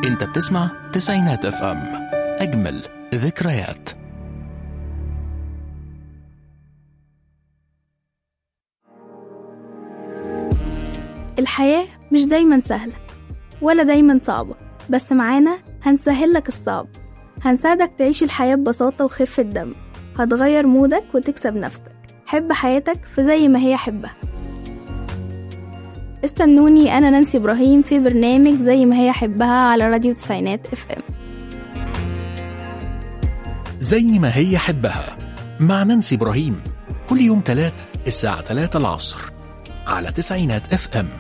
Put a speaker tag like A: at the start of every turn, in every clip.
A: انت بتسمع تسعينات اف ام اجمل ذكريات
B: الحياة مش دايما سهلة ولا دايما صعبة بس معانا هنسهل لك الصعب هنساعدك تعيش الحياة ببساطة وخفة دم هتغير مودك وتكسب نفسك حب حياتك في زي ما هي حبها استنوني أنا نانسي إبراهيم في برنامج زي ما هي حبها على راديو تسعينات اف ام
A: زي ما هي حبها مع نانسي إبراهيم كل يوم تلات الساعة 3 العصر على تسعينات اف ام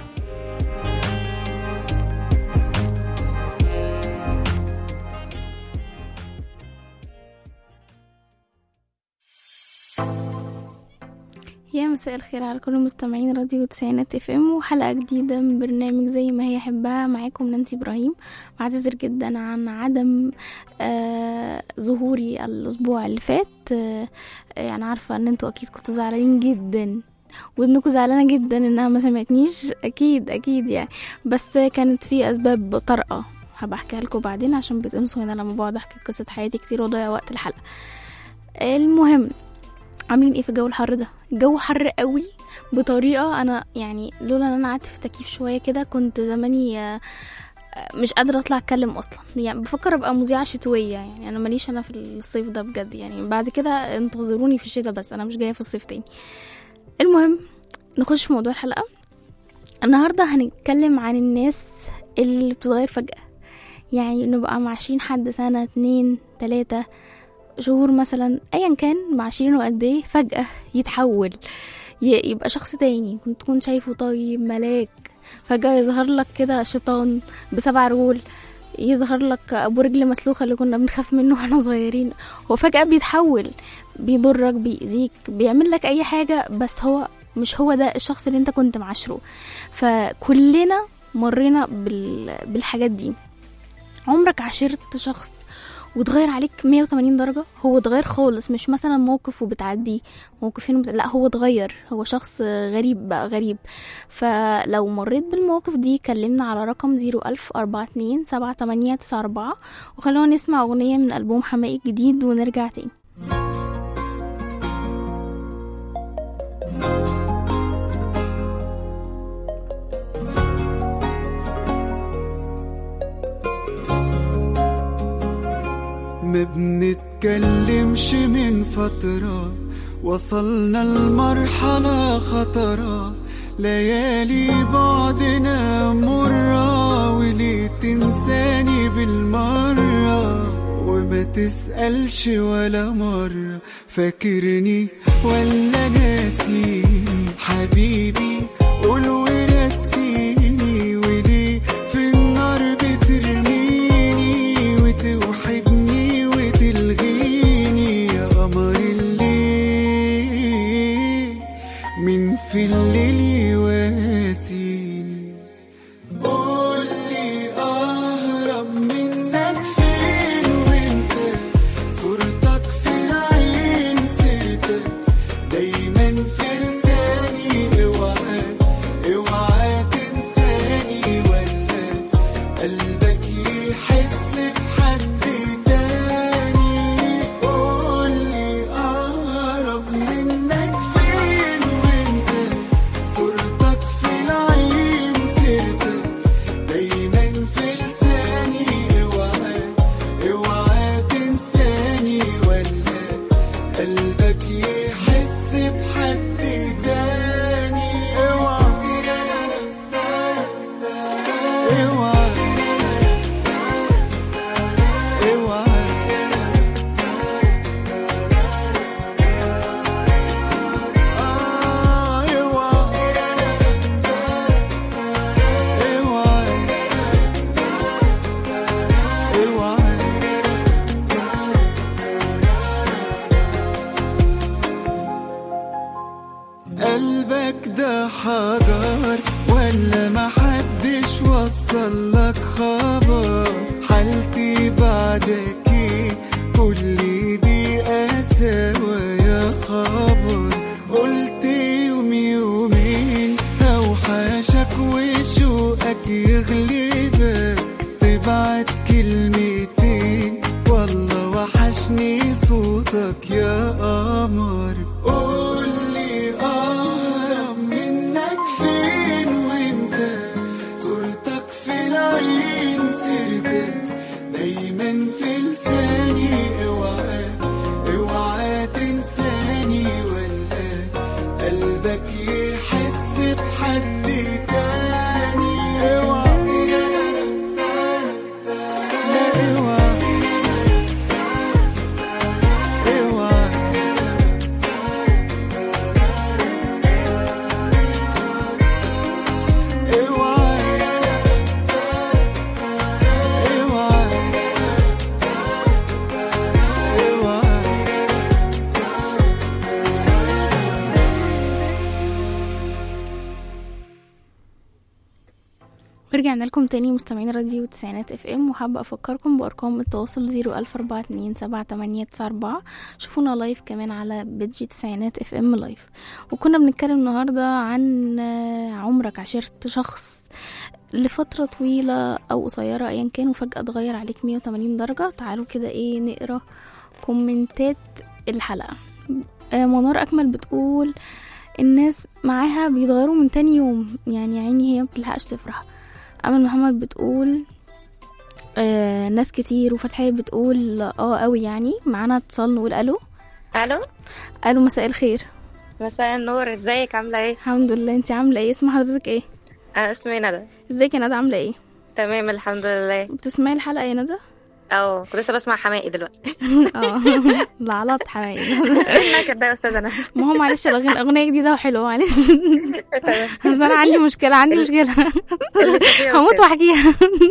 B: يا مساء الخير على كل مستمعين راديو تسعينات اف ام وحلقة جديدة من برنامج زي ما هي حبها معاكم نانسي ابراهيم بعتذر جدا عن عدم آه ظهوري الاسبوع اللي فات آه انا عارفة ان انتوا اكيد كنتوا زعلانين جدا وانكم زعلانة جدا انها ما سمعتنيش اكيد اكيد يعني بس كانت في اسباب طارئة هبقى احكيها لكم بعدين عشان بتنسوا هنا لما بقعد احكي قصة حياتي كتير واضيع وقت الحلقة المهم عاملين ايه في الجو الحر ده الجو حر قوي بطريقه انا يعني لولا ان انا قعدت في التكييف شويه كده كنت زماني آه، آه، مش قادره اطلع اتكلم اصلا يعني بفكر ابقى مذيعه شتويه يعني انا ماليش انا في الصيف ده بجد يعني بعد كده انتظروني في الشتاء بس انا مش جايه في الصيف تاني المهم نخش في موضوع الحلقه النهارده هنتكلم عن الناس اللي بتتغير فجاه يعني نبقى معاشرين حد سنه اتنين تلاته شهور مثلا ايا كان معاشرينه قد ايه فجأة يتحول ي- يبقى شخص تاني كنت تكون شايفه طيب ملاك فجأة يظهر لك كده شيطان بسبع رجول يظهر لك ابو رجل مسلوخه اللي كنا بنخاف منه واحنا صغيرين هو فجأة بيتحول بيضرك بيأذيك بيعمل لك اي حاجة بس هو مش هو ده الشخص اللي انت كنت معاشره فكلنا مرينا بال... بالحاجات دي عمرك عاشرت شخص وتغير عليك 180 درجة هو اتغير خالص مش مثلا موقف وبتعديه موقفين وبت... لا هو اتغير هو شخص غريب بقى غريب فلو مريت بالمواقف دي كلمنا على رقم 01000 42 7894 وخلونا نسمع أغنية من ألبوم حماقي الجديد ونرجع تاني
C: ما بنتكلمش من فترة وصلنا لمرحلة خطرة ليالي بعدنا مرة وليه تنساني بالمرة وما تسألش ولا مرة فاكرني ولا ناسيني حبيبي قول ورسيني وليه في النار بترميني وتوحدني وتلغيني يا قمر الليل من في الليل يواسيني قولي أهرب منك فين وانت صورتك في العين سيرتك دايما في لساني اوعى اوعى تنساني ولا قلبك يحس بحد تاني قولي أقرب منك فين وانت صورتك في العين سيرتك دايما في لساني اوعى اوعى تنساني ولا قلبك يحس بحد تاني اوعى اوعى اوعى آه، اوعى اوعى اوعى قلبك ده حجر ولا محدش وصل لك خبر حالتي بعدك ايه كل دي قساوة يا خبر قلت يوم يومين اوحشك وشوقك يغلبك ابعت كلمتين والله وحشني صوتك يا قمر قولي اهرب منك فين وانت صورتك في العين سيرتك دايما في لساني اوعى اوعى تنساني ولا قلبك يحس بحد تاني اوعى لا اوعى اوعى اوعى اوعى اوعى
B: ورجعنا لكم تاني مستمعين راديو تسعينات اف ام وحابة افكركم بارقام التواصل زيرو الف اربعة اتنين سبعة تمانية تسعة اربعة شوفونا لايف كمان على بيدج تسعينات اف ام لايف وكنا بنتكلم النهاردة عن آه، عمرك عشرت شخص لفترة طويلة او قصيرة ايا كان وفجأة اتغير عليك 180 درجة تعالوا كده ايه نقرا كومنتات الحلقة آه، منار اكمل بتقول الناس معاها بيتغيروا من تاني يوم يعني يا عيني هي مبتلحقش تفرح امل محمد بتقول آه ناس كتير وفتحية بتقول اه قوي يعني معانا اتصال نقول الو
D: الو
B: الو مساء الخير
D: مساء النور ازيك عامله ايه
B: الحمد لله انت عامله ايه اسم حضرتك ايه
D: انا اسمي ندى
B: ازيك يا ندى عامله ايه
D: تمام الحمد لله
B: بتسمعي الحلقه يا ندى
D: اه كنت لسه بسمع حماقي دلوقتي
B: اه لعلط حبايبي
D: ايه النكد ده يا استاذ انا
B: ما هو معلش الأغنية أغنية جديدة وحلوة معلش
D: تمام
B: بس أنا عندي مشكلة عندي مشكلة
D: اللي شوفيه
B: هموت
D: وكده.
B: واحكيها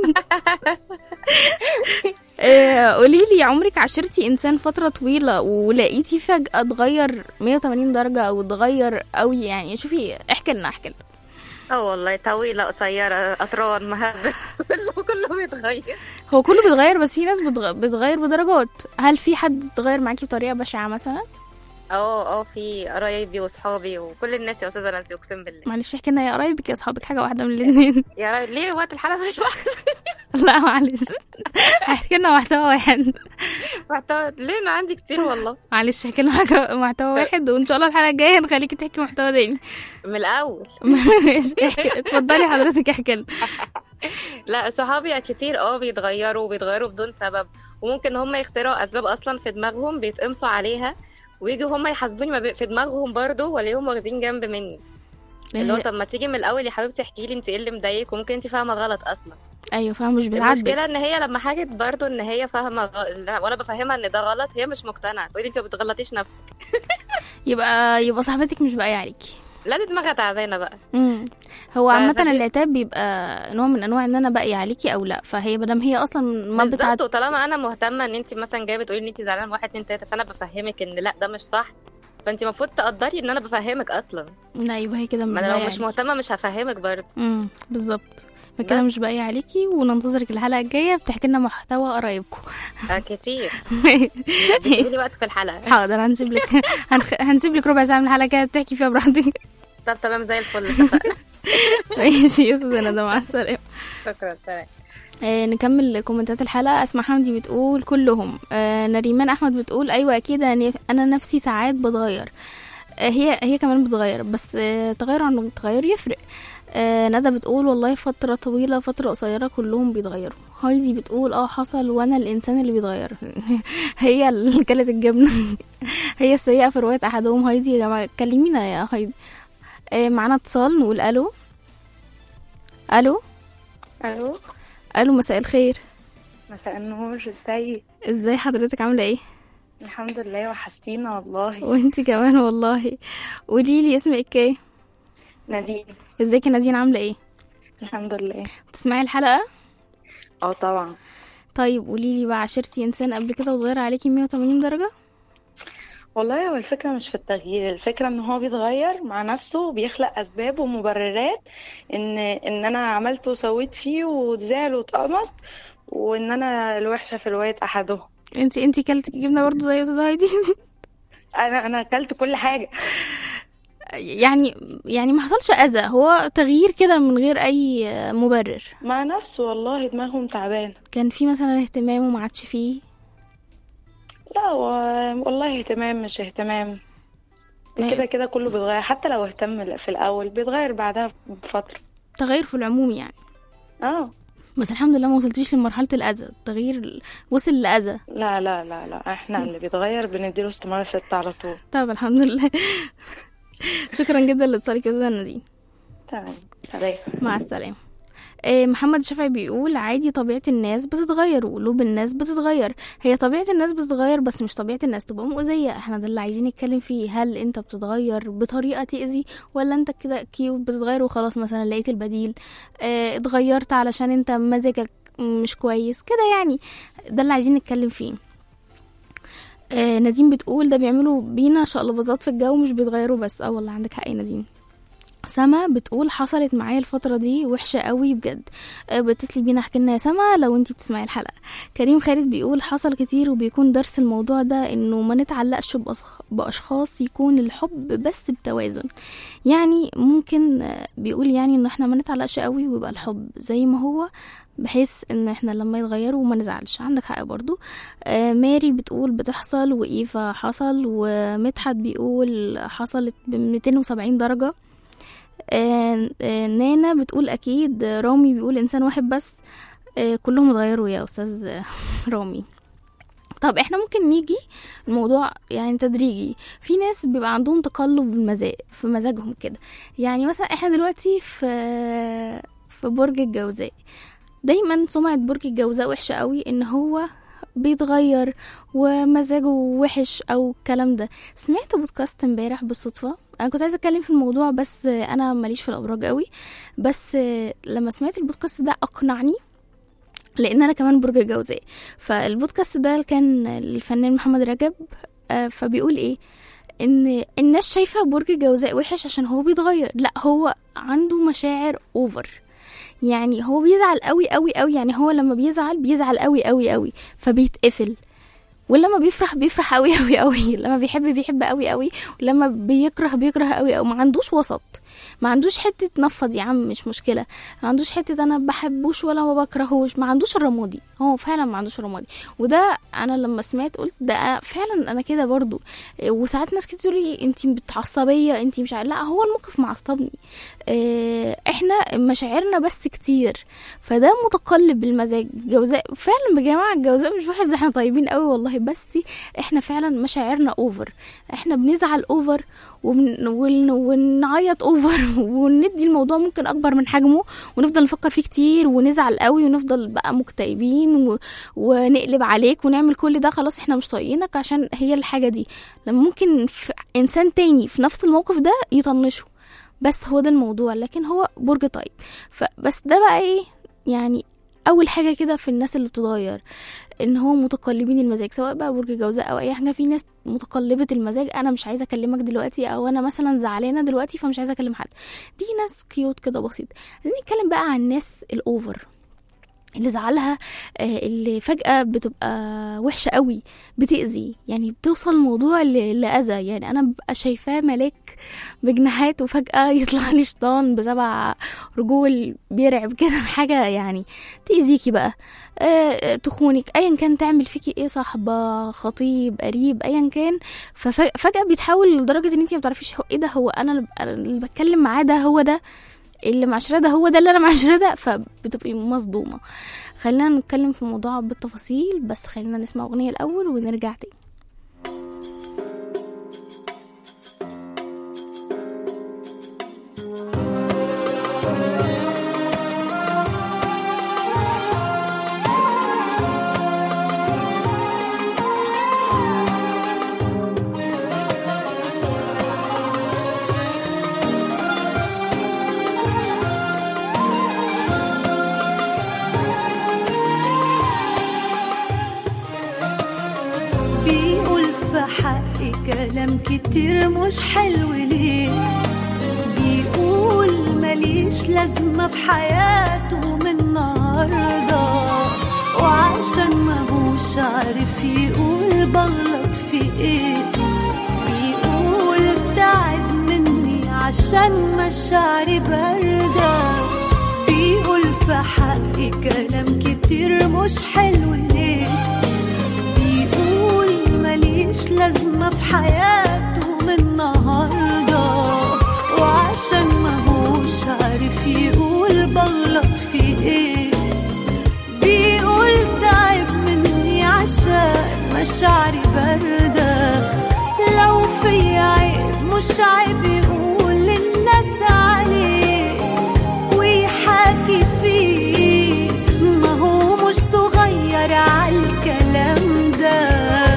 B: آه، قولي لي عمرك عشرتي انسان فتره طويله ولقيتي فجاه اتغير 180 درجه او اتغير قوي يعني شوفي احكي لنا احكي لنا
D: اه والله طويله قصيره اطران مهبه كله كله بيتغير
B: هو كله بيتغير بس في ناس بتغ... بتغير بدرجات هل في حد اتغير معاكي بطريقه بشعه مثلا
D: اه اه في قرايبي وصحابي وكل الناس يا استاذه نانسي اقسم بالله
B: معلش احكي لنا يا قرايبك يا اصحابك حاجه واحده من الاثنين
D: يا راجل ليه وقت الحلقه مش
B: لا معلش احكي لنا محتوى واحد
D: محتوى ليه انا عندي كتير والله
B: معلش احكي لنا حاجه محتوى واحد وان شاء الله الحلقه الجايه نخليكي تحكي محتوى تاني
D: من الاول
B: ماشي احكي اتفضلي حضرتك احكي لنا
D: لا صحابي كتير اه بيتغيروا بيتغيروا بدون سبب وممكن هم يخترعوا اسباب اصلا في دماغهم بيتقمصوا عليها ويجوا هم يحاسبوني ما بي- في دماغهم برضه ولاقيهم واخدين جنب مني اللي هو طب ما تيجي من الاول يا حبيبتي احكي لي انت ايه اللي مضايقك وممكن انت فاهمه غلط اصلا
B: ايوه فاهمه مش بتعدي
D: المشكله ان هي لما حاجت برضه ان هي فاهمه غ... لا، وانا بفهمها ان ده غلط هي مش مقتنعه تقولي انت ما بتغلطيش نفسك
B: يبقى يبقى صاحبتك مش باقيه عليكي
D: لا دي دماغها تعبانه بقى
B: امم هو
D: ف-
B: عامة
D: فدي-
B: العتاب بيبقى نوع من انواع ان انا باقي عليكي او لا فهي مادام هي اصلا ما
D: بالظبط
B: بتعد
D: وطالما انا مهتمه ان انت مثلا جايه بتقولي ان انت زعلانه من واحد اتنين تلاته فانا بفهمك ان لا ده مش صح فانت المفروض تقدري ان انا بفهمك اصلا
B: لا يبقى هي كده مش
D: ما انا
B: باقي
D: لو مش
B: عليكي
D: مهتمه مش هفهمك برضه
B: امم بالظبط كده مش باقي عليكي وننتظرك الحلقة الجاية بتحكي لنا محتوى قرايبكم
D: آه كتير بتقولي وقت في الحلقه
B: حاضر هنسيب لك هنخ... هنسيب لك ربع ساعة من الحلقة الجاية تحكي فيها براحتك
D: طب تمام زي الفل اتفقنا
B: ماشي يا استاذة ندى مع السلامة
D: شكرا سلام
B: آه نكمل كومنتات الحلقة أسماء حمدي بتقول كلهم آه نريمان أحمد بتقول أيوة أكيد أنا أنا نفسي ساعات بتغير آه هي هي كمان بتغير بس آه تغير عن تغير يفرق آه ندى بتقول والله فترة طويلة فترة قصيرة كلهم بيتغيروا هايدي بتقول اه حصل وانا الانسان اللي بيتغير هي اللي كلت الجبنة هي السيئة في رواية احدهم هايدي يا جماعة كلمينا يا هايدي آه معانا اتصال نقول الو الو
E: الو
B: الو مساء الخير
E: مساء النور ازاي
B: ازاي حضرتك عاملة ايه
E: الحمد لله وحشتينا والله
B: وانتي كمان والله قولي لي اسمك ايه
E: نادين
B: ازيك يا نادين عامله ايه
E: الحمد لله
B: بتسمعي الحلقه
E: اه طبعا
B: طيب قولي لي بقى عشرتي انسان قبل كده واتغير عليكي 180 درجه
E: والله هو الفكرة مش في التغيير الفكرة ان هو بيتغير مع نفسه وبيخلق اسباب ومبررات ان ان انا عملت وسويت فيه وزعل واتقمص وان انا الوحشة في رواية احدهم
B: انتي انتي كلتي الجبنه برضه زي استاذه هايدي
E: انا انا اكلت كل حاجة
B: يعني يعني ما حصلش اذى هو تغيير كده من غير اي مبرر
E: مع نفسه والله دماغهم تعبان
B: كان في مثلا اهتمام وما عادش فيه
E: لا و- والله اهتمام مش اهتمام
B: ما-
E: كده كده كله بيتغير حتى لو اهتم في الأول بيتغير بعدها بفترة
B: تغير في العموم يعني
E: اه
B: بس الحمد لله ما وصلتيش لمرحله الاذى التغيير وصل لاذى
E: لا لا لا لا احنا اللي بيتغير بنديله استمارة ست على طول
B: طب الحمد لله شكرا جدا لاتصالك يا استاذه نادين
E: تمام سلام
B: مع السلامة آه، محمد شافعي بيقول عادي طبيعة الناس بتتغير وقلوب الناس بتتغير هي طبيعة الناس بتتغير بس مش طبيعة الناس تبقى مؤذية احنا ده اللي عايزين نتكلم فيه هل انت بتتغير بطريقة تأذي ولا انت كده كيوت بتتغير وخلاص مثلا لقيت البديل اه اتغيرت علشان انت مزاجك مش كويس كده يعني ده اللي عايزين نتكلم فيه آه نادين بتقول ده بيعملوا بينا شقلباظات في الجو مش بيتغيروا بس اه والله عندك حق يا نادين سما بتقول حصلت معايا الفترة دي وحشة قوي بجد آه، بتصلي بينا احكي لنا يا سما لو انتي بتسمعي الحلقة كريم خالد بيقول حصل كتير وبيكون درس الموضوع ده انه ما نتعلقش بأصخ- بأشخاص يكون الحب بس بتوازن يعني ممكن آه، بيقول يعني انه احنا ما نتعلقش قوي ويبقى الحب زي ما هو بحيث ان احنا لما يتغيروا ما نزعلش عندك حق برضو آه ماري بتقول بتحصل وإيفا حصل ومدحت بيقول حصلت ب 270 درجة آه، آه، نانا بتقول اكيد آه، رامي بيقول انسان واحد بس آه، كلهم اتغيروا يا استاذ آه، رامي طب احنا ممكن نيجي الموضوع يعني تدريجي في ناس بيبقى عندهم تقلب المزاج في مزاجهم كده يعني مثلا احنا دلوقتي في في برج الجوزاء دايما سمعة برج الجوزاء وحشة قوي ان هو بيتغير ومزاجه وحش او الكلام ده سمعت بودكاست امبارح بالصدفة انا كنت عايزة اتكلم في الموضوع بس انا ماليش في الابراج قوي بس لما سمعت البودكاست ده اقنعني لان انا كمان برج الجوزاء فالبودكاست ده كان الفنان محمد رجب آه، فبيقول ايه ان الناس شايفه برج الجوزاء وحش عشان هو بيتغير لا هو عنده مشاعر اوفر يعني هو بيزعل قوي قوي قوي يعني هو لما بيزعل بيزعل قوي قوي قوي فبيتقفل ولما بيفرح بيفرح قوي قوي قوي لما بيحب بيحب قوي قوي ولما بيكره بيكره قوي قوي ما عندوش وسط ما عندوش حته نفض يا عم مش مشكله ما عندوش حته انا بحبوش ولا ما بكرهوش ما عندوش الرمادي هو فعلا ما عندوش الرمادي وده انا لما سمعت قلت ده فعلا انا كده برضو إيه، وساعات ناس كتير تقول لي انت بتعصبيه انت مش عارف لا هو الموقف معصبني إيه، احنا مشاعرنا بس كتير فده متقلب بالمزاج جوزاء فعلا بجماعة الجوزاء مش واحد احنا طيبين قوي والله بس احنا فعلا مشاعرنا اوفر احنا بنزعل اوفر وبن... ون... ونعيط اوفر وندي الموضوع ممكن اكبر من حجمه ونفضل نفكر فيه كتير ونزعل قوي ونفضل بقى مكتئبين و... ونقلب عليك ونعمل كل ده خلاص احنا مش طايقينك عشان هي الحاجة دي لما ممكن في انسان تاني في نفس الموقف ده يطنشه بس هو ده الموضوع لكن هو برج طيب فبس ده بقى ايه يعني اول حاجه كده في الناس اللي بتتغير ان هو متقلبين المزاج سواء بقى برج جوزاء او اي حاجه في ناس متقلبه المزاج انا مش عايزه اكلمك دلوقتي او انا مثلا زعلانه دلوقتي فمش عايزه اكلم حد دي ناس كيوت كده بسيط عايزين نتكلم بقى عن الناس الاوفر اللي زعلها آه، اللي فجأة بتبقى وحشة قوي بتأذي يعني بتوصل الموضوع ل- لأذى يعني أنا ببقى شايفاه ملاك بجناحات وفجأة يطلع لي شيطان بسبع رجول بيرعب كده حاجة يعني تأذيكي بقى آه، تخونك أيا كان تعمل فيكي ايه صاحبة خطيب قريب أيا كان ففجأة بيتحول لدرجة ان انتي ما بتعرفيش هو ايه ده هو أنا اللي- أنا اللي بتكلم معاه ده هو ده اللي معاشراه ده هو ده اللي انا معاشراه ده فبتبقي مصدومه خلينا نتكلم في الموضوع بالتفاصيل بس خلينا نسمع اغنيه الاول ونرجع تاني
F: بيقول في حقي كلام كتير مش حلو ليه بيقول ماليش لازمة في حياته من النهاردة وعشان ماهوش عارف يقول بغلط في ايه بيقول تعب مني عشان مشاعري باردة بيقول في حقي كلام كتير مش حلو ليه بيقول ماليش لازمة في حياته من النهاردة وعشان ماهوش عارف يقول بغلط في ايه بيقول تعب مني عشان مشاعري باردة لو في عيب مش عيب يقول للناس عليه ويحاكي فيه ما هو مش صغير عالكلام ده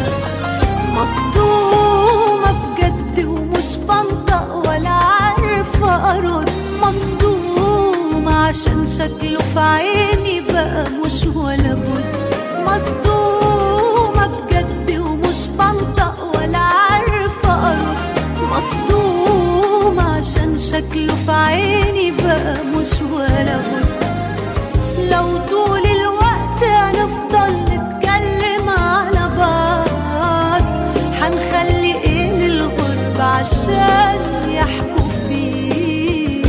F: مصدومة بجد ومش بنطق ولا عارفة أرد مصدومة عشان شكله في عيني بقى مش ولا بد مصدومة بجد ومش بنطق ولا عارفة أرد مصدومة عشان شكله في عيني بقى مش ولا بد لو طول الوقت هنفضل نتكلم على بعض هنخلي ايه للغرب عشان يحكوا فيه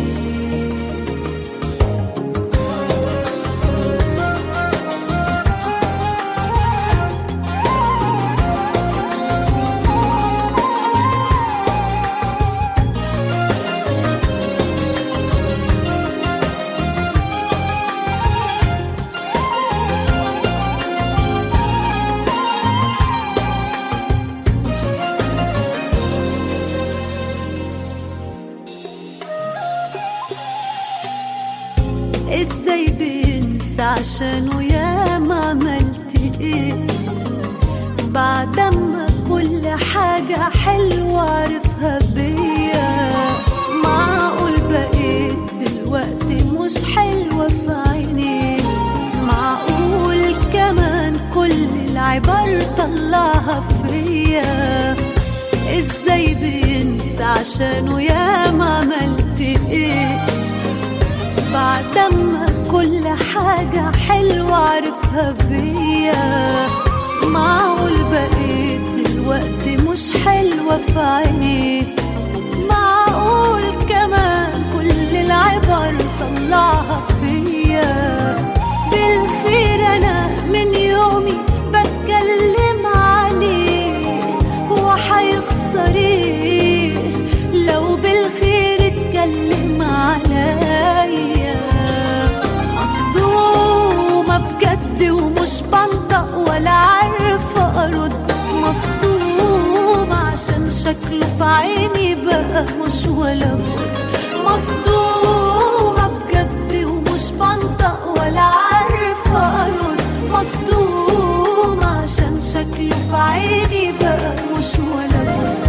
F: ازاي بنسى عشانه يا ما عملت ايه بعد ما كل حاجة حلوة عرفها بيا معقول بقيت دلوقتي مش حلوة في عينيه معقول كمان كل العبر طلعها فيا ازاي بينسى عشانه يا ما عملت ايه بعد ما كل حاجة حلوة عرفها بيا معقول بقيت دلوقتي مش حلوة في عينيه معقول كمان كل العبر طلعها فيا بالخير أنا من يومي بتكلم عليه هو هيخسر ايه لو بالخير اتكلم عليا مصدومة بجد ومش بنطق ولا عارفة أرد مصدومة عشان شكله في عيني بقى مش ولا بد مصدومة بجد ومش بنطق ولا عارفة أرد مصدومة عشان شكله في عيني بقى مش ولا بد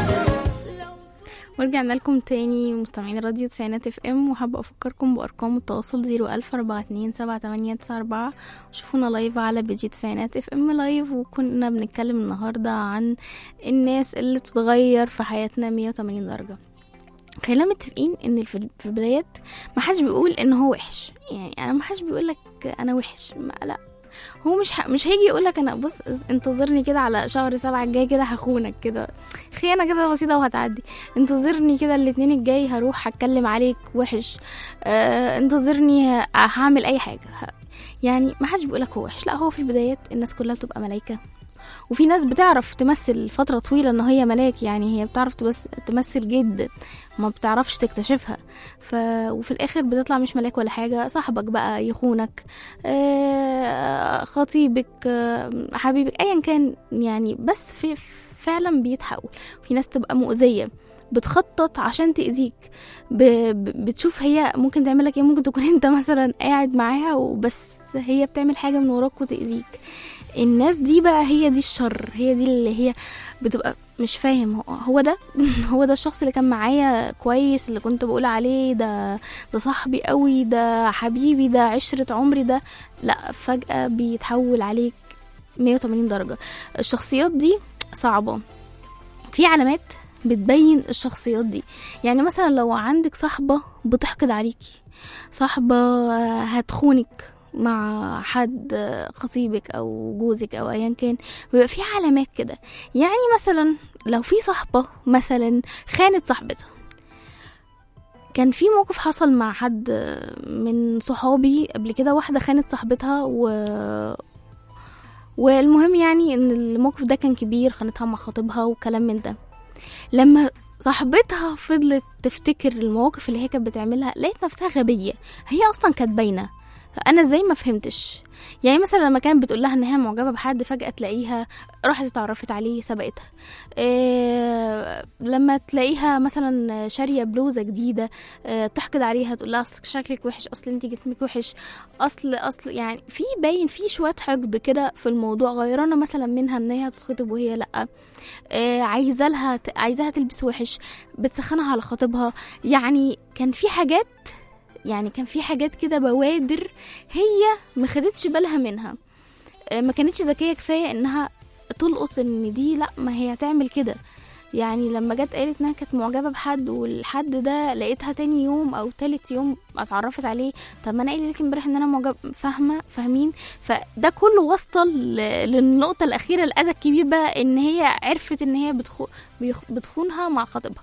B: ورجعنا لكم تاني مستمعين راديو تسعينات اف ام وحابة افكركم بارقام التواصل زيرو الف اربعة اتنين سبعة تمانية تسعة اربعة شوفونا لايف على بيجي تسعينات اف ام لايف وكنا بنتكلم النهاردة عن الناس اللي بتتغير في حياتنا مية وتمانين درجة خلينا متفقين ان في في البدايات ما حدش بيقول ان هو وحش يعني انا ما حدش بيقول لك انا وحش ما لا هو مش ح... مش هيجي يقول لك انا بص انتظرني كده على شهر سبعة الجاي كده هخونك كده خيانة كده بسيطة وهتعدي انتظرني كده الاتنين الجاي هروح هتكلم عليك وحش اه انتظرني ه- هعمل اي حاجة ه- يعني ما حدش بيقولك هو وحش لا هو في البدايات الناس كلها بتبقى ملايكة وفي ناس بتعرف تمثل فترة طويلة ان هي ملاك يعني هي بتعرف تبس تمثل جدا ما بتعرفش تكتشفها ف... وفي الاخر بتطلع مش ملاك ولا حاجة صاحبك بقى يخونك آه... خطيبك آه... حبيبك ايا كان يعني بس في فعلا بيتحول في ناس تبقى مؤذية بتخطط عشان تأذيك ب... ب- بتشوف هي ممكن تعملك ايه ممكن تكون انت مثلا قاعد معاها وبس هي بتعمل حاجة من وراك وتأذيك الناس دي بقى هي دي الشر هي دي اللي هي بتبقى مش فاهم هو- هو ده هو ده الشخص اللي كان معايا كويس اللي كنت بقول عليه ده ده صاحبي قوي ده حبيبي ده عشرة عمري ده لا فجأة بيتحول عليك 180 درجة الشخصيات دي صعبة في علامات بتبين الشخصيات دي يعني مثلا لو عندك صاحبة بتحقد عليكي صاحبة هتخونك مع حد خطيبك او جوزك او ايا كان بيبقى في علامات كده يعني مثلا لو في صاحبة مثلا خانت صاحبتها كان في موقف حصل مع حد من صحابي قبل كده واحدة خانت صاحبتها و والمهم يعني ان الموقف ده كان كبير خانتها مع خطيبها وكلام من ده لما صاحبتها فضلت تفتكر المواقف اللي هي كانت بتعملها لقيت نفسها غبية هي اصلا كانت باينة فانا ازاي ما فهمتش يعني مثلا لما كانت بتقول لها ان هي معجبه بحد فجاه تلاقيها راحت اتعرفت عليه سبقتها إيه لما تلاقيها مثلا شاريه بلوزه جديده إيه تحقد عليها تقول لها اصل شكلك وحش اصل انت جسمك وحش اصل اصل يعني في باين في شويه حقد كده في الموضوع غيرانه مثلا منها ان هي هتتخطب وهي لا إيه عايزه لها عايزاها تلبس وحش بتسخنها على خطيبها يعني كان في حاجات يعني كان في حاجات كده بوادر هي ما خدتش بالها منها آه، ما كانتش ذكيه كفايه انها تلقط ان دي لا ما هي هتعمل كده يعني لما جت قالت انها كانت معجبه بحد والحد ده لقيتها تاني يوم او تالت يوم اتعرفت عليه طب ما انا قايله لك امبارح ان انا معجب فاهمه فاهمين فده كله وصل ل- للنقطه الاخيره الاذى الكبير بقى ان هي عرفت ان هي بتخو بيخ- بتخونها مع خطيبها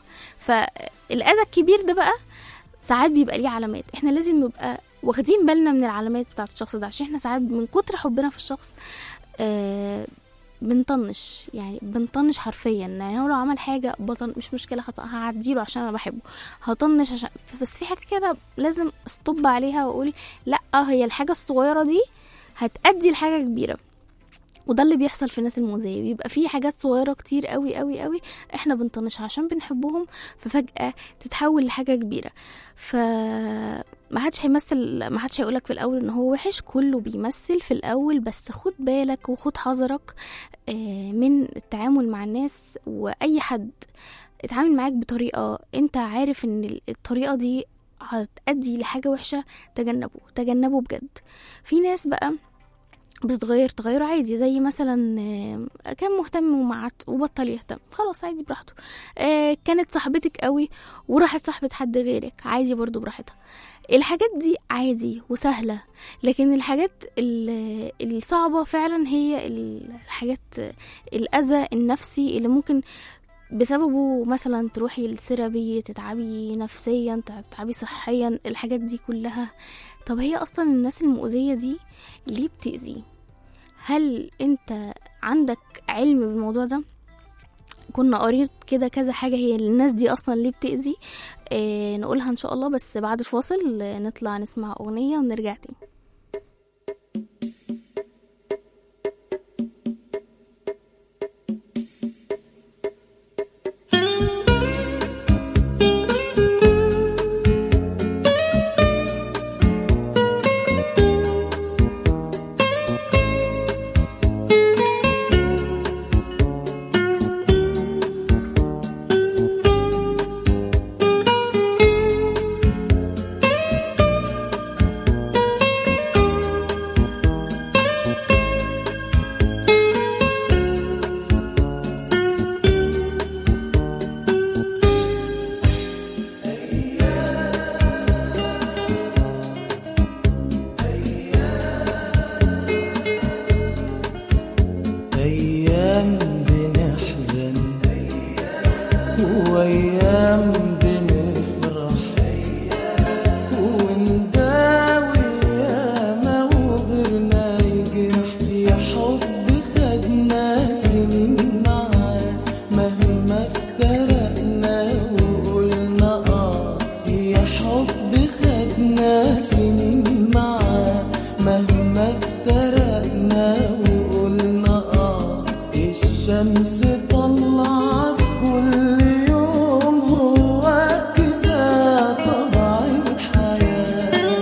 B: فالاذى الكبير ده بقى ساعات بيبقى ليه علامات احنا لازم نبقى واخدين بالنا من العلامات بتاعت الشخص ده عشان احنا ساعات من كتر حبنا في الشخص آه بنطنش يعني بنطنش حرفيا يعني هو لو عمل حاجه بطن مش مشكله هط- هعديله عشان انا بحبه هطنش عشان بس في حاجه كده لازم استوب عليها واقول لا هي الحاجه الصغيره دي هتأدي لحاجه كبيره وده اللي بيحصل في الناس المؤذيه بيبقى في حاجات صغيره كتير قوي قوي قوي احنا بنطنشها عشان بنحبهم ففجاه تتحول لحاجه كبيره ف ما حدش هيمثل ما حدش هيقولك في الاول ان هو وحش كله بيمثل في الاول بس خد بالك وخد حذرك آه، من التعامل مع الناس واي حد اتعامل معاك بطريقه انت عارف ان الطريقه دي هتأدي لحاجه وحشه تجنبه تجنبه بجد في ناس بقى بتتغير تغير عادي زي مثلا آه، كان مهتم ومعت وبطل يهتم خلاص عادي براحته آه، كانت صاحبتك قوي وراحت صاحبة حد غيرك عادي برضو براحتها الحاجات دي عادي وسهلة لكن الحاجات ال- الصعبة فعلا هي الحاجات الأذى النفسي اللي ممكن بسببه مثلا تروحي الثيرابي تتعبي نفسيا تتعبي صحيا الحاجات دي كلها طب هي اصلا الناس المؤذية دي ليه بتأذي هل انت عندك علم بالموضوع ده كنا قريت كده كذا حاجة هي الناس دي أصلا ليه بتأذي آه نقولها إن شاء الله بس بعد الفاصل آه، نطلع نسمع أغنية ونرجع تاني
C: أيام بنحزن وأيام بنفرح ونداوي ياما وغيرنا يجرح يا حب خدنا سنين معاه مهما افترقنا وقلنا اه يا حب خدنا سنين معاه مهما افترقنا وقلنا اه الشمس طلع في كل يوم هو كده طبع الحياه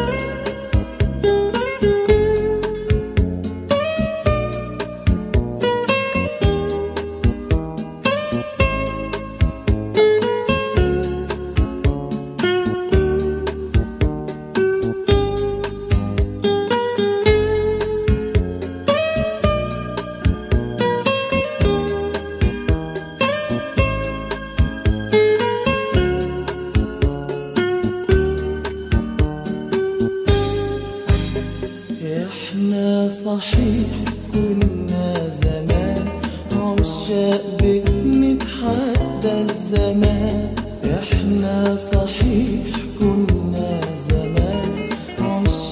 C: احنا صحيح كنا زمان عشاق بنتحدى الزمان احنا صحيح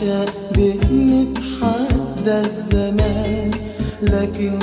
C: عشاق بنتحدى الزمان لكن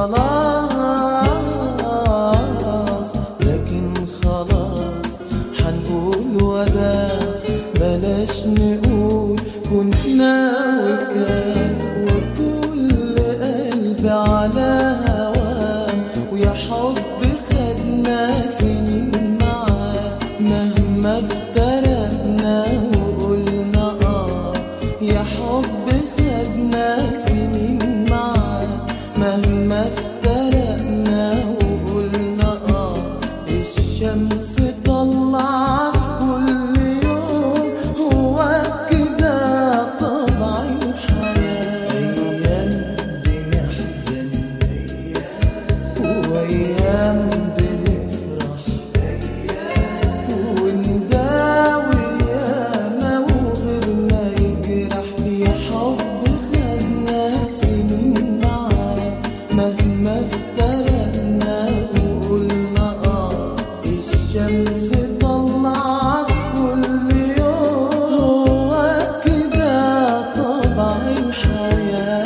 C: خلاص لكن خلاص حنقول وداع بلاش نقول كنا وكان وكل قلب على هواه ويا حب خدنا سنين معاه مهما افترقنا وقلنا اه يا حب خدنا سنين معاه مهما افترقنا وقلنا اه الشمس طلع في كل يوم هو كده طبع الحياة أيام بنحزن وأيام بنفرح ونداوي ياما وغيرنا يجرح يا حب خدنا سنين معاه مهما افترقنا وقلنا اه الشمس طلع في كل يوم هو كده طبع الحياه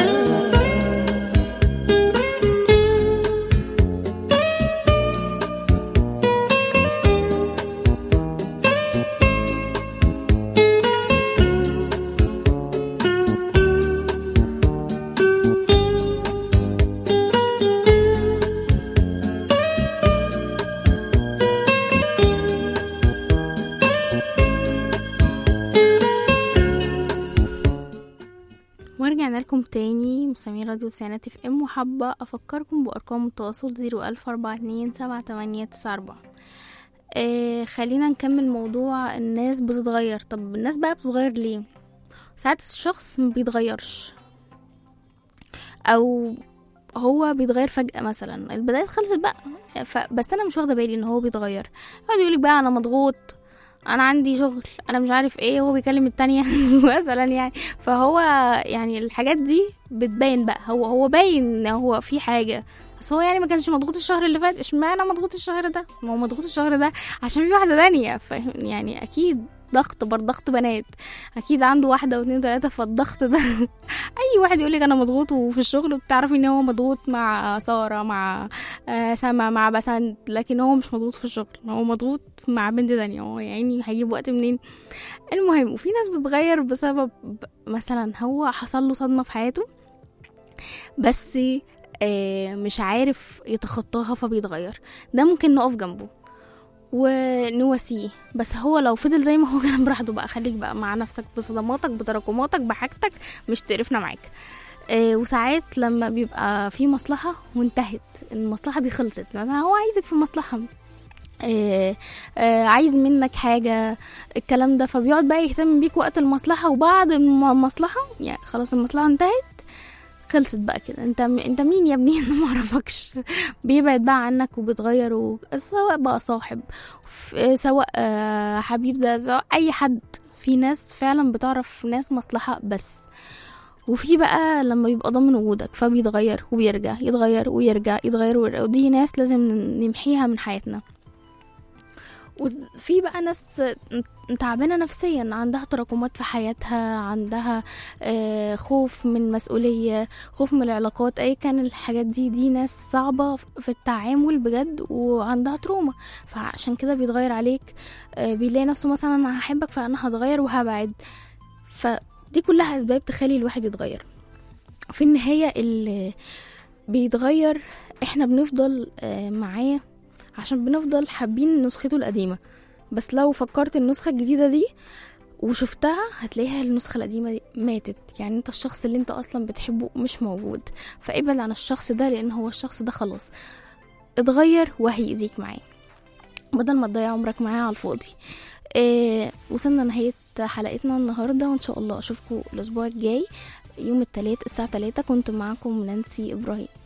B: ورجعنا لكم تاني مستمعين راديو تسعينات اف ام وحابة افكركم بارقام التواصل زيرو الف اربعة اتنين سبعة تمانية تسعة اربعة آه خلينا نكمل موضوع الناس بتتغير طب الناس بقى بتتغير ليه ساعات الشخص ما بيتغيرش او هو بيتغير فجأة مثلا البداية خلصت بقى ف... بس انا مش واخدة بالي ان هو بيتغير يقعد يقولك بقى انا مضغوط انا عندي شغل انا مش عارف ايه هو بيكلم التانية مثلا يعني فهو يعني الحاجات دي بتبين بقى هو هو باين ان هو في حاجة بس هو يعني ما كانش مضغوط الشهر اللي فات اشمعنى مضغوط الشهر ده ما هو مضغوط الشهر ده عشان في واحدة تانية فاهم يعني اكيد ضغط بر ضغط بنات اكيد عنده واحدة واتنين وتلاتة فالضغط ده اي واحد يقولك انا مضغوط وفي الشغل بتعرفي ان هو مضغوط مع سارة مع آه سما مع بسنت لكن هو مش مضغوط في الشغل هو مضغوط مع بنت تانية هو يعني هيجيب وقت منين المهم وفي ناس بتتغير بسبب مثلا هو حصل له صدمة في حياته بس آه مش عارف يتخطاها فبيتغير ده ممكن نقف جنبه ونواسيه بس هو لو فضل زي ما هو كان براحته بقى خليك بقى مع نفسك بصدماتك بتراكماتك بحاجتك مش تقرفنا معاك آه وساعات لما بيبقى في مصلحة وانتهت المصلحة دي خلصت مثلا هو عايزك في مصلحة آه آه عايز منك حاجة الكلام ده فبيقعد بقى يهتم بيك وقت المصلحة وبعد المصلحة يعني خلاص المصلحة انتهت خلصت بقى كده انت انت مين يا ابني انا معرفكش بيبعد بقى عنك وبيتغير و... سواء بقى صاحب ف- سواء آه، حبيب ده سواء اي حد في ناس فعلا بتعرف ناس مصلحة بس وفي بقى لما يبقى ضامن وجودك فبيتغير وبيرجع يتغير ويرجع يتغير ويرجع ودي ناس لازم نمحيها من حياتنا وفي بقى ناس تعبانة نفسيا عندها تراكمات في حياتها عندها آه، خوف من مسؤولية خوف من العلاقات اي كان الحاجات دي دي ناس صعبة في التعامل بجد وعندها تروما فعشان كده بيتغير عليك آه، بيلاقي نفسه مثلا انا هحبك فانا هتغير وهبعد فدي كلها اسباب تخلي الواحد يتغير في النهاية اللي بيتغير احنا بنفضل آه، معاه عشان بنفضل حابين نسخته القديمة بس لو فكرت النسخة الجديدة دي وشفتها هتلاقيها النسخة القديمة دي ماتت يعني انت الشخص اللي انت اصلا بتحبه مش موجود فابعد عن الشخص ده لان هو الشخص ده خلاص اتغير وهيأذيك معاه بدل ما تضيع عمرك معاه على الفاضي إيه وصلنا نهاية حلقتنا النهاردة وان شاء الله اشوفكم الاسبوع الجاي يوم التلات الساعة تلاتة كنت معاكم نانسي ابراهيم